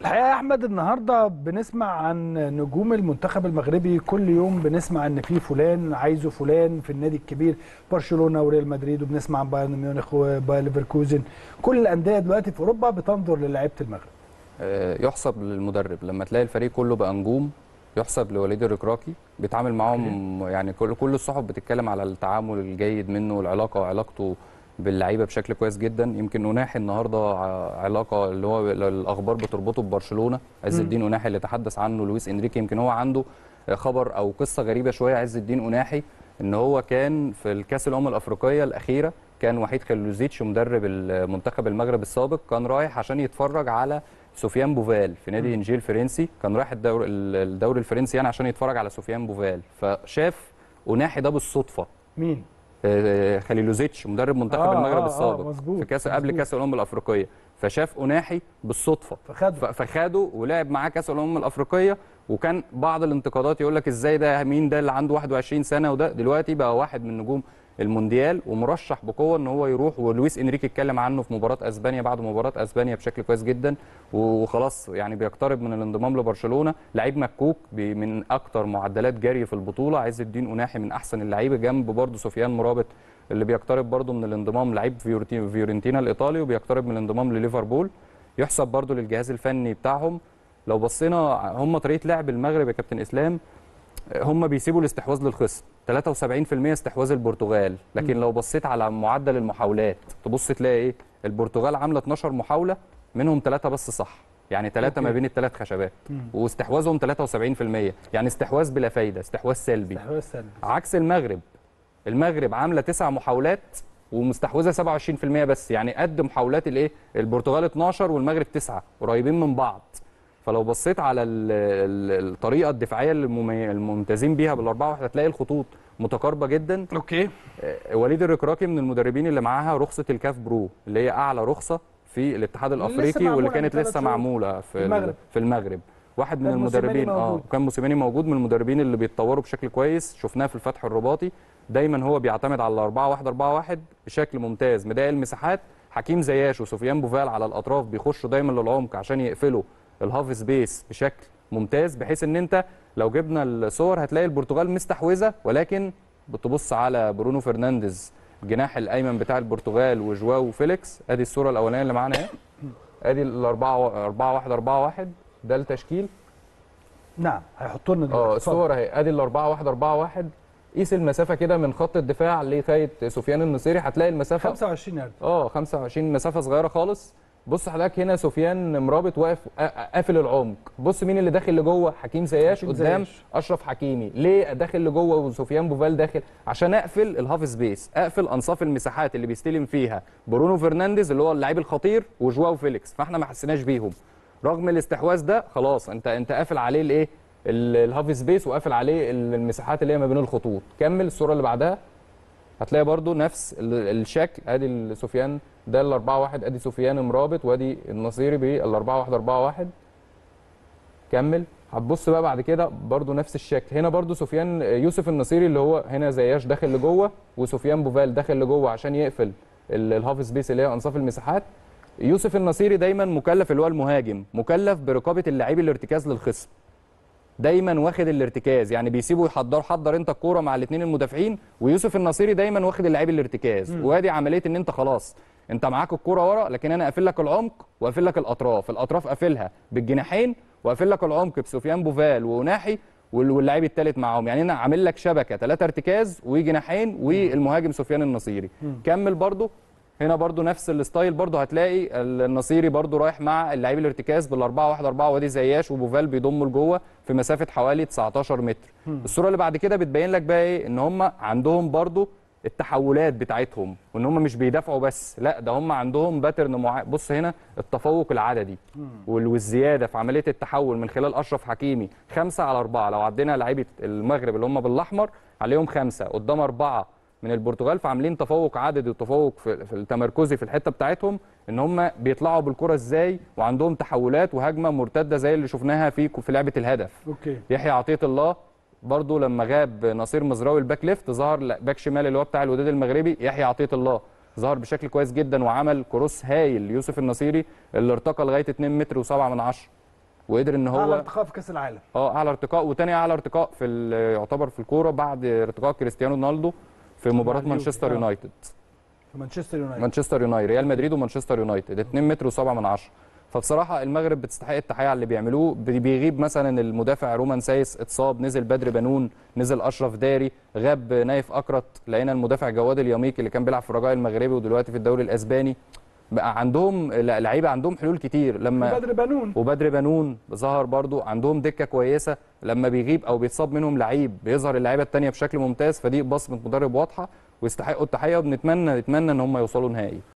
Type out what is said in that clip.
الحقيقه يا احمد النهارده بنسمع عن نجوم المنتخب المغربي كل يوم بنسمع ان في فلان عايزه فلان في النادي الكبير برشلونه وريال مدريد وبنسمع عن بايرن ميونخ وباير ليفركوزن كل الانديه دلوقتي في اوروبا بتنظر للاعيبه المغرب آه، يحسب للمدرب لما تلاقي الفريق كله بقى نجوم يحسب لوليد الركراكي بيتعامل معاهم يعني كل كل الصحف بتتكلم على التعامل الجيد منه والعلاقه وعلاقته باللعيبه بشكل كويس جدا يمكن اناحي النهارده ع- علاقه اللي هو الاخبار بتربطه ببرشلونه عز الدين اناحي اللي تحدث عنه لويس انريكي يمكن هو عنده خبر او قصه غريبه شويه عز الدين اناحي ان هو كان في الكاس الامم الافريقيه الاخيره كان وحيد خلوزيتش مدرب المنتخب المغرب السابق كان رايح عشان يتفرج على سفيان بوفال في نادي انجيل الفرنسي كان رايح الدوري الدوري الفرنسي يعني عشان يتفرج على سفيان بوفال فشاف اناحي ده بالصدفه مين آه، خليلوزيتش مدرب منتخب آه، المغرب آه، آه، السابق مظبوط، في كاس قبل مظبوط. كاس الامم الافريقيه فشاف اناحي بالصدفه فخده ف- فخده ولعب معاه كاس الامم الافريقيه وكان بعض الانتقادات يقول لك ازاي ده مين ده اللي عنده 21 سنه وده دلوقتي بقى واحد من نجوم المونديال ومرشح بقوه ان هو يروح ولويس انريكي اتكلم عنه في مباراه اسبانيا بعد مباراه اسبانيا بشكل كويس جدا وخلاص يعني بيقترب من الانضمام لبرشلونه لعيب مكوك بي- من اكتر معدلات جري في البطوله عز الدين اناحي من احسن اللعيبه جنب برضه سفيان مرابط اللي بيقترب برضه من الانضمام لعيب فيورتي- فيورنتينا الايطالي وبيقترب من الانضمام لليفربول يحسب برضه للجهاز الفني بتاعهم لو بصينا هم طريقه لعب المغرب يا كابتن اسلام هم بيسيبوا الاستحواذ للخصم 73% استحواذ البرتغال لكن لو بصيت على معدل المحاولات تبص تلاقي ايه البرتغال عامله 12 محاوله منهم ثلاثه بس صح يعني ثلاثه ما أوكي. بين الثلاث خشبات مم. واستحواذهم 73% يعني استحواذ بلا فايده استحواذ سلبي استحواذ سلبي عكس المغرب المغرب عامله تسع محاولات ومستحوذه 27% بس يعني قد محاولات الايه البرتغال 12 والمغرب 9 قريبين من بعض فلو بصيت على ال- ال- الطريقه الدفاعيه اللي الممي- الممتازين بيها بالاربعه واحد هتلاقي الخطوط متقاربه جدا اوكي آه، وليد الركراكي من المدربين اللي معاها رخصه الكاف برو اللي هي اعلى رخصه في الاتحاد اللي لسه الافريقي واللي معمولة كانت من ثلاث لسه شهور. معموله في المغرب. المغرب. في المغرب واحد من كان موسيماني المدربين اه موجود. وكان موسيماني موجود من المدربين اللي بيتطوروا بشكل كويس شفناه في الفتح الرباطي دايما هو بيعتمد على 4 1 4 1 بشكل ممتاز مضايق المساحات حكيم زياش وسفيان بوفال على الاطراف بيخشوا دايما للعمق عشان يقفلوا الهاف سبيس بشكل ممتاز بحيث ان انت لو جبنا الصور هتلاقي البرتغال مستحوذه ولكن بتبص على برونو فرنانديز الجناح الايمن بتاع البرتغال وجواو فيليكس ادي الصوره الاولانيه اللي معانا اهي ادي الاربعه 4 1 4 1 ده التشكيل نعم هيحطوا لنا اه دلوقتي. الصور اهي ادي ال 4 1 4 1 قيس المسافه كده من خط الدفاع لغايه سفيان النصيري هتلاقي المسافه 25 يارد اه 25 مسافه صغيره خالص بص حضرتك هنا سفيان مرابط واقف قا- قافل العمق بص مين اللي داخل لجوه حكيم زياش حكيم قدام زياش. اشرف حكيمي ليه داخل لجوه وسفيان بوفال داخل عشان اقفل الهاف سبيس اقفل انصاف المساحات اللي بيستلم فيها برونو فرنانديز اللي هو اللاعب الخطير وجواو فيليكس فاحنا ما حسيناش بيهم رغم الاستحواذ ده خلاص انت انت قافل عليه الايه ال- الهاف سبيس وقافل عليه ال- المساحات اللي هي ما بين الخطوط كمل الصوره اللي بعدها هتلاقي برضو نفس ال- الشكل ادي ال- سفيان ده ال 4 1 ادي سفيان مرابط وادي النصيري بال 4 1 4 1 كمل هتبص بقى بعد كده برضو نفس الشكل هنا برضو سفيان يوسف النصيري اللي هو هنا زياش داخل لجوه وسفيان بوفال داخل لجوه عشان يقفل ال- الهاف سبيس اللي هي انصاف المساحات يوسف النصيري دايما مكلف اللي هو المهاجم مكلف برقابه اللاعبي الارتكاز للخصم دايما واخد الارتكاز يعني بيسيبوا يحضر حضر انت الكوره مع الاثنين المدافعين ويوسف النصيري دايما واخد اللاعب الارتكاز وادي عمليه ان انت خلاص انت معاك الكوره ورا لكن انا قافل لك العمق وقافل لك الاطراف الاطراف قافلها بالجناحين وقافل لك العمق بسفيان بوفال وناحي وال- واللاعب الثالث معاهم يعني انا عامل لك شبكه ثلاثه ارتكاز وجناحين والمهاجم سفيان النصيري كمل برضو هنا برضو نفس الستايل برضو هتلاقي النصيري برضو رايح مع اللعيب الارتكاز بالاربعه واحد اربعه وادي زياش وبوفال بيضموا لجوه في مسافه حوالي 19 متر الصوره اللي بعد كده بتبين لك بقى ايه ان هم عندهم برضو التحولات بتاعتهم وان هم مش بيدافعوا بس لا ده هم عندهم باترن معين بص هنا التفوق العددي وال- والزياده في عمليه التحول من خلال اشرف حكيمي خمسة على أربعة لو عدينا لعيبه المغرب اللي هم بالاحمر عليهم خمسة قدام أربعة من البرتغال فعاملين تفوق عددي وتفوق في, في التمركزي في الحته بتاعتهم ان هم بيطلعوا بالكره ازاي وعندهم تحولات وهجمه مرتده زي اللي شفناها في في لعبه الهدف اوكي يحيى عطيه الله برضو لما غاب نصير مزراوي الباك ليفت ظهر لا، باك شمال اللي هو بتاع الوداد المغربي يحيى عطيه الله ظهر بشكل كويس جدا وعمل كروس هايل يوسف النصيري اللي ارتقى لغايه 2 متر و7 من 10 وقدر ان اعلى هو ارتقاء في كاس العالم اه اعلى ارتقاء وتاني اعلى ارتقاء في ال- يعتبر في الكوره بعد ارتقاء كريستيانو رونالدو في مباراه اليوفي. مانشستر آه. يونايتد في مانشستر يونايتد مانشستر يونايتد ريال مدريد ومانشستر يونايتد 2 متر و7 من 10 فبصراحه المغرب بتستحق التحيه على اللي بيعملوه بي- بيغيب مثلا المدافع رومان سايس اتصاب نزل بدر بنون نزل اشرف داري غاب نايف اكرت لقينا المدافع جواد اليميك اللي كان بيلعب في الرجاء المغربي ودلوقتي في الدوري الاسباني بقى عندهم لا، لعيبه عندهم حلول كتير لما بدر بنون وبدر بنون ظهر برضو عندهم دكه كويسه لما بيغيب او بيتصاب منهم لعيب بيظهر اللعيبه الثانيه بشكل ممتاز فدي بصمه مدرب واضحه ويستحقوا التحيه وبنتمنى نتمنى ان هم يوصلوا نهائي